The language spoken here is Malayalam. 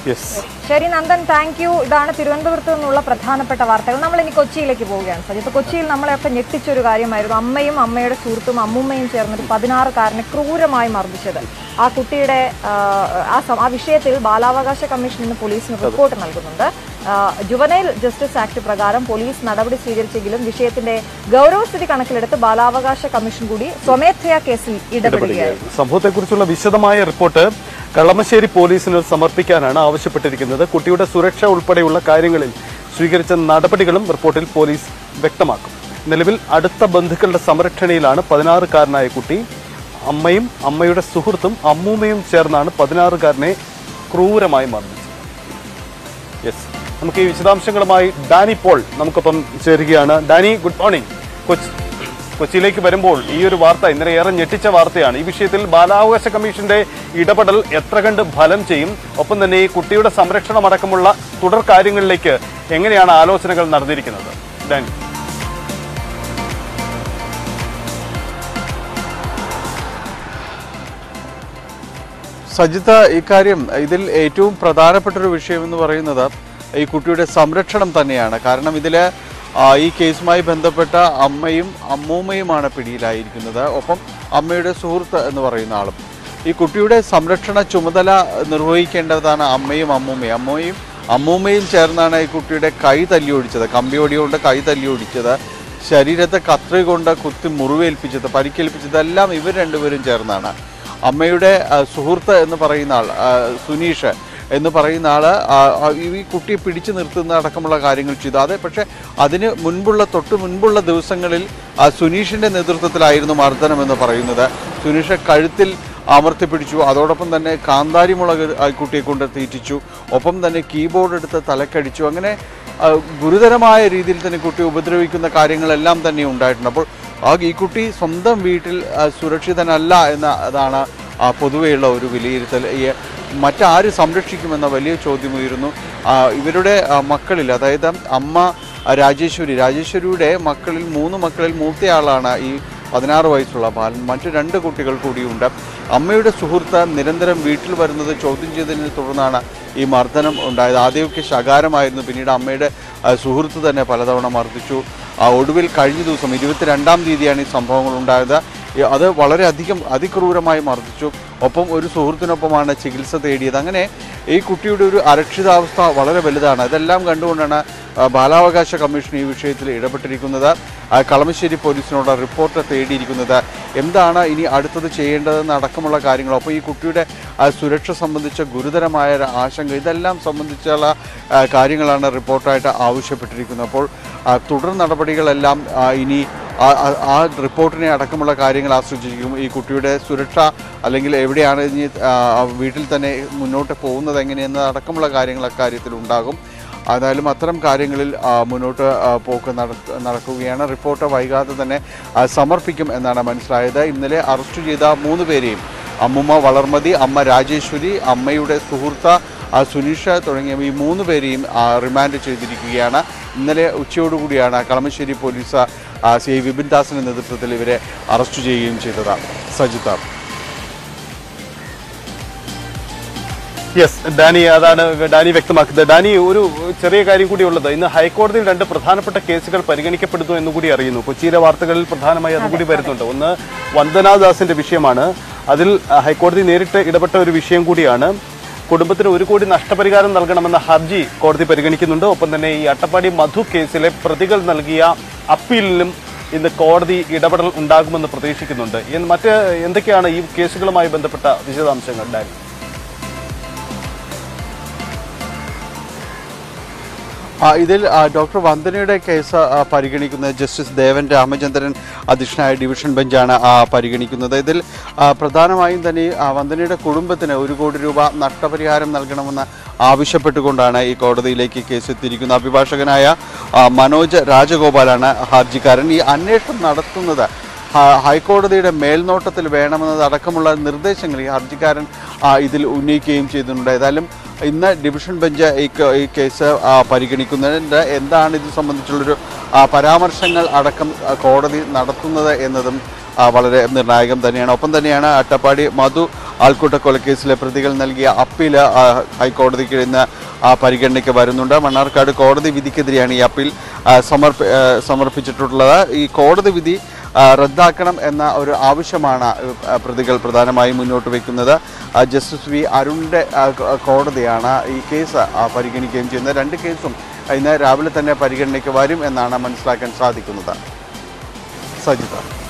യെസ് ശരി നന്ദൻ താങ്ക് യു ഇതാണ് തിരുവനന്തപുരത്ത് നിന്നുള്ള പ്രധാനപ്പെട്ട വാർത്തകൾ നമ്മൾ ഇനി കൊച്ചിയിലേക്ക് പോവുകയാണ് സജിത്ത് കൊച്ചിയിൽ നമ്മളെയൊക്കെ ഞെട്ടിച്ചൊരു കാര്യമായിരുന്നു അമ്മയും അമ്മയുടെ സുഹൃത്തും അമ്മുമ്മയും ചേർന്നൊരു പതിനാറുകാരനെ ക്രൂരമായി മർദ്ദിച്ചത് ആ കുട്ടിയുടെ ആ, ആ സം- ആ വിഷയത്തിൽ ബാലാവകാശ കമ്മീഷൻ ഇന്ന് പോലീസിന് റിപ്പോർട്ട് നൽകുന്നുണ്ട് ജുവനൈൽ ജസ്റ്റിസ് ആക്ട് പ്രകാരം പോലീസ് നടപടി സ്വീകരിച്ചെങ്കിലും വിഷയത്തിന്റെ ഗൗരവസ്ഥിതി കണക്കിലെടുത്ത് ബാലാവകാശ കമ്മീഷൻ കൂടി സ്വമേധയാ കേസിൽ ഇടപെടുകയായിരുന്നു സംഭവത്തെക്കുറിച്ചുള്ള വിശദമായ റിപ്പോർട്ട് കളമശ്ശേരി പോലീസിന് സമർപ്പിക്കാനാണ് ആവശ്യപ്പെട്ടിരിക്കുന്നത് കുട്ടിയുടെ സുരക്ഷ ഉൾപ്പെടെയുള്ള കാര്യങ്ങളിൽ സ്വീകരിച്ച നടപടികളും റിപ്പോർട്ടിൽ പോലീസ് വ്യക്തമാക്കും നിലവിൽ അടുത്ത ബന്ധുക്കളുടെ സംരക്ഷണയിലാണ് പതിനാറുകാരനായ കുട്ടി അമ്മയും അമ്മയുടെ സുഹൃത്തും അമ്മൂമ്മയും ചേർന്നാണ് പതിനാറുകാരനെ ക്രൂരമായി മർദ്ദിച്ചത് യെസ് നമുക്ക് ഈ വിശദാംശങ്ങളുമായി ഡാനി പോൾ നമുക്കൊപ്പം ചേരുകയാണ് ഡാനി ഗുഡ് മോർണിംഗ് കൊച്ചി കൊച്ചിയിലേക്ക് വരുമ്പോൾ ഈ ഒരു വാർത്ത ഇന്നലെ ഏറെ ഞെട്ടിച്ച വാർത്തയാണ് ഈ വിഷയത്തിൽ ബാലാവകാശ കമ്മീഷന്റെ ഇടപെടൽ എത്ര കണ്ട് ഫലം ചെയ്യും ഒപ്പം തന്നെ ഈ കുട്ടിയുടെ സംരക്ഷണം അടക്കമുള്ള തുടർ കാര്യങ്ങളിലേക്ക് എങ്ങനെയാണ് ആലോചനകൾ നടന്നിരിക്കുന്നത് ഡാനി സജിത ഇക്കാര്യം ഇതിൽ ഏറ്റവും പ്രധാനപ്പെട്ട ഒരു വിഷയം എന്ന് പറയുന്നത് ഈ കുട്ടിയുടെ സംരക്ഷണം തന്നെയാണ് കാരണം ഇതിൽ ഈ കേസുമായി ബന്ധപ്പെട്ട അമ്മയും അമ്മൂമ്മയുമാണ് പിടിയിലായിരിക്കുന്നത് ഒപ്പം അമ്മയുടെ സുഹൃത്ത് എന്ന് പറയുന്ന ആളും ഈ കുട്ടിയുടെ സംരക്ഷണ ചുമതല നിർവഹിക്കേണ്ടതാണ് അമ്മയും അമ്മൂമ്മയും അമ്മയും അമ്മൂമ്മയും ചേർന്നാണ് ഈ കുട്ടിയുടെ കൈ തല്ലിയൊടിച്ചത് കമ്പിയോടി കൊണ്ട് കൈ തല്ലിയൊടിച്ചത് ശരീരത്തെ കത്രി കൊണ്ട് കുത്തി മുറിവേൽപ്പിച്ചത് പരിക്കേൽപ്പിച്ചത് എല്ലാം ഇവർ രണ്ടുപേരും ചേർന്നാണ് അമ്മയുടെ ആ, സുഹൃത്ത് എന്ന് പറയുന്ന ആൾ ആ, സുനീഷ് എന്ന് പറയുന്ന ആൾ ഈ കുട്ടിയെ പിടിച്ചു നിർത്തുന്ന അടക്കമുള്ള കാര്യങ്ങൾ ചെയ്തു അതെ പക്ഷേ അതിന് മുൻപുള്ള തൊട്ട് മുൻപുള്ള ദിവസങ്ങളിൽ ആ സുനീഷിൻ്റെ നേതൃത്വത്തിലായിരുന്നു മർദ്ദനം എന്ന് പറയുന്നത് സുനീഷ് കഴുത്തിൽ അമർത്തി പിടിച്ചു അതോടൊപ്പം തന്നെ കാന്താരി മുളക് ആ കുട്ടിയെ കൊണ്ട് തീറ്റിച്ചു ഒപ്പം തന്നെ കീബോർഡ് എടുത്ത് തലക്കടിച്ചു അങ്ങനെ ആ, ഗുരുതരമായ രീതിയിൽ തന്നെ കുട്ടിയെ ഉപദ്രവിക്കുന്ന കാര്യങ്ങളെല്ലാം തന്നെ ഉണ്ടായിട്ടുണ്ട് അപ്പോൾ ആ ഈ കുട്ടി സ്വന്തം വീട്ടിൽ ആ, സുരക്ഷിതനല്ല എന്ന അതാണ് ആ, പൊതുവെയുള്ള ഒരു വിലയിരുത്തൽ ഈ മറ്റാര് സംരക്ഷിക്കുമെന്ന വലിയ ചോദ്യം ഉയരുന്നു ആ, ഇവരുടെ ആ, മക്കളിൽ അതായത് അമ്മ ആ, രാജേശ്വരി രാജേശ്വരിയുടെ മക്കളിൽ മൂന്ന് മക്കളിൽ മൂത്തയാളാണ് ഈ പതിനാറ് വയസ്സുള്ള ബാലൻ മറ്റു രണ്ട് കുട്ടികൾ കൂടിയുണ്ട് അമ്മയുടെ സുഹൃത്ത് നിരന്തരം വീട്ടിൽ വരുന്നത് ചോദ്യം ചെയ്തതിനെ തുടർന്നാണ് ഈ മർദ്ദനം ഉണ്ടായത് ആദ്യമൊക്കെ ശകാരമായിരുന്നു പിന്നീട് അമ്മയുടെ ആ, സുഹൃത്ത് തന്നെ പലതവണ മർദ്ദിച്ചു ആ, ഒടുവിൽ കഴിഞ്ഞ ദിവസം ഇരുപത്തിരണ്ടാം തീയതിയാണ് ഈ സംഭവങ്ങൾ ഉണ്ടായത് ഈ അത് വളരെയധികം അതിക്രൂരമായി മർദ്ദിച്ചു ഒപ്പം ഒരു സുഹൃത്തിനൊപ്പമാണ് ചികിത്സ തേടിയത് അങ്ങനെ ഈ കുട്ടിയുടെ ഒരു അരക്ഷിതാവസ്ഥ വളരെ വലുതാണ് ഇതെല്ലാം കണ്ടുകൊണ്ടാണ് ആ, ബാലാവകാശ കമ്മീഷൻ ഈ വിഷയത്തിൽ ഇടപെട്ടിരിക്കുന്നത് ആ, കളമശ്ശേരി പോലീസിനോട് റിപ്പോർട്ട് തേടിയിരിക്കുന്നത് എന്താണ് ഇനി അടുത്തത് ചെയ്യേണ്ടതെന്ന് അടക്കമുള്ള കാര്യങ്ങൾ അപ്പോൾ ഈ കുട്ടിയുടെ ആ, സുരക്ഷ സംബന്ധിച്ച ഗുരുതരമായ ഒരു ആശങ്ക ഇതെല്ലാം സംബന്ധിച്ചുള്ള ആ, കാര്യങ്ങളാണ് റിപ്പോർട്ടായിട്ട് ആവശ്യപ്പെട്ടിരിക്കുന്നത് അപ്പോൾ ആ, തുടർ നടപടികളെല്ലാം ആ, ഇനി ആ- ആ- ആ റിപ്പോർട്ടിനെ അടക്കമുള്ള കാര്യങ്ങൾ ആശ്രയിച്ചിരിക്കും ഈ കുട്ടിയുടെ സുരക്ഷ അല്ലെങ്കിൽ എവിടെയാണ് ഇനി ആ, ആ വീട്ടിൽ തന്നെ മുന്നോട്ട് പോകുന്നത് എങ്ങനെയെന്ന് അടക്കമുള്ള കാര്യങ്ങൾ അക്കാര്യത്തിൽ ഉണ്ടാകും ഏതായാലും അത്തരം കാര്യങ്ങളിൽ ആ, മുന്നോട്ട് ആ, പോക്ക് നട- നടക്കുകയാണ് റിപ്പോർട്ട് വൈകാതെ തന്നെ ആ, സമർപ്പിക്കും എന്നാണ് മനസ്സിലായത് ഇന്നലെ അറസ്റ്റ് ചെയ്ത മൂന്ന് പേരെയും അമ്മുമ്മ വളർമതി അമ്മ രാജേശ്വരി അമ്മയുടെ സുഹൃത്ത് ആ, സുനീഷ് തുടങ്ങിയ ഈ മൂന്ന് പേരെയും ആ, റിമാൻഡ് ചെയ്തിരിക്കുകയാണ് ഇന്നലെ ഉച്ചയോടുകൂടിയാണ് കളമശ്ശേരി പോലീസ് ആ, സി ഐ വിപിൻ ദാസിന്റെ നേതൃത്വത്തിൽ ഇവരെ അറസ്റ്റ് ചെയ്യുകയും ചെയ്തത് സജിത യെസ് ഡാനി അതാണ് ഡാനി വ്യക്തമാക്കുന്നത് ഡാനി ഒരു ചെറിയ കാര്യം കൂടി ഉള്ളത് ഇന്ന് ഹൈക്കോടതിയിൽ രണ്ട് പ്രധാനപ്പെട്ട കേസുകൾ പരിഗണിക്കപ്പെടുന്നു എന്ന് കൂടി അറിയുന്നു കൊച്ചിയിലെ വാർത്തകളിൽ പ്രധാനമായി അതുകൂടി വരുന്നുണ്ട് ഒന്ന് വന്ദനാദാസിന്റെ വിഷയമാണ് അതിൽ ആ, ഹൈക്കോടതി നേരിട്ട് ഇടപെട്ട ഒരു വിഷയം കൂടിയാണ് കുടുംബത്തിന് ഒരു കോടി നഷ്ടപരിഹാരം നൽകണമെന്ന ഹർജി കോടതി പരിഗണിക്കുന്നുണ്ട് ഒപ്പം തന്നെ ഈ അട്ടപ്പാടി മധു കേസിലെ പ്രതികൾ നൽകിയ അപ്പീലിലും ഇന്ന് കോടതി ഇടപെടൽ ഉണ്ടാകുമെന്ന് പ്രതീക്ഷിക്കുന്നുണ്ട് എന്ന് മറ്റ് എന്തൊക്കെയാണ് ഈ കേസുകളുമായി ബന്ധപ്പെട്ട വിശദാംശങ്ങൾ ഡാനി ആ, ഇതിൽ ആ, ഡോക്ടർ വന്ദനയുടെ കേസ് ആ, പരിഗണിക്കുന്നത് ജസ്റ്റിസ് ദേവൻ രാമചന്ദ്രൻ അധ്യക്ഷനായ ഡിവിഷൻ ബെഞ്ചാണ് ആ, പരിഗണിക്കുന്നത് ഇതിൽ ആ, പ്രധാനമായും തന്നെ ആ, വന്ദനയുടെ കുടുംബത്തിന് ഒരു കോടി രൂപ നഷ്ടപരിഹാരം നൽകണമെന്ന് ആവശ്യപ്പെട്ടുകൊണ്ടാണ് ഈ കോടതിയിലേക്ക് കേസ് എത്തിയിരിക്കുന്നത് അഭിഭാഷകനായ ആ, മനോജ് രാജഗോപാലാണ് ഹർജിക്കാരൻ ഈ അന്വേഷണം നടത്തുന്നത് ഹ- ഹൈക്കോടതിയുടെ മേൽനോട്ടത്തിൽ വേണമെന്നത് അടക്കമുള്ള നിർദ്ദേശങ്ങൾ ഈ ഹർജിക്കാരൻ ആ, ഇതിൽ ഉന്നയിക്കുകയും ചെയ്തിട്ടുണ്ട് ഏതായാലും ഇന്ന് ഡിവിഷൻ ബെഞ്ച് ഈ ക- ഈ കേസ് ആ, പരിഗണിക്കുന്നതിൻ്റെ എന്താണ് ഇത് സംബന്ധിച്ചുള്ളൊരു ആ, പരാമർശങ്ങൾ അടക്കം ആ, കോടതി നടത്തുന്നത് എന്നതും ആ, വളരെ നിർണായകം തന്നെയാണ് ഒപ്പം തന്നെയാണ് അട്ടപ്പാടി മധു ആൾക്കൂട്ട കൊലക്കേസിലെ പ്രതികൾ നൽകിയ അപ്പീൽ ആ, ഹൈക്കോടതിക്ക് ഇന്ന് ആ, പരിഗണനയ്ക്ക് വരുന്നുണ്ട് മണ്ണാർക്കാട് കോടതി വിധിക്കെതിരെയാണ് ഈ അപ്പീൽ ആ, സമർപ്പി ആ, സമർപ്പിച്ചിട്ടുള്ളത് ഈ കോടതി വിധി ആ, റദ്ദാക്കണം എന്ന ഒരു ആവശ്യമാണ് ആ, പ്രതികൾ പ്രധാനമായും മുന്നോട്ട് വയ്ക്കുന്നത് ആ, ജസ്റ്റിസ് വി അരുണിൻ്റെ ആ, കോ- കോടതിയാണ് ഈ കേസ് ആ, പരിഗണിക്കുകയും ചെയ്യുന്നത് രണ്ട് കേസും ഇന്ന് രാവിലെ തന്നെ പരിഗണനയ്ക്ക് വരും എന്നാണ് മനസ്സിലാക്കാൻ സാധിക്കുന്നത് സജിത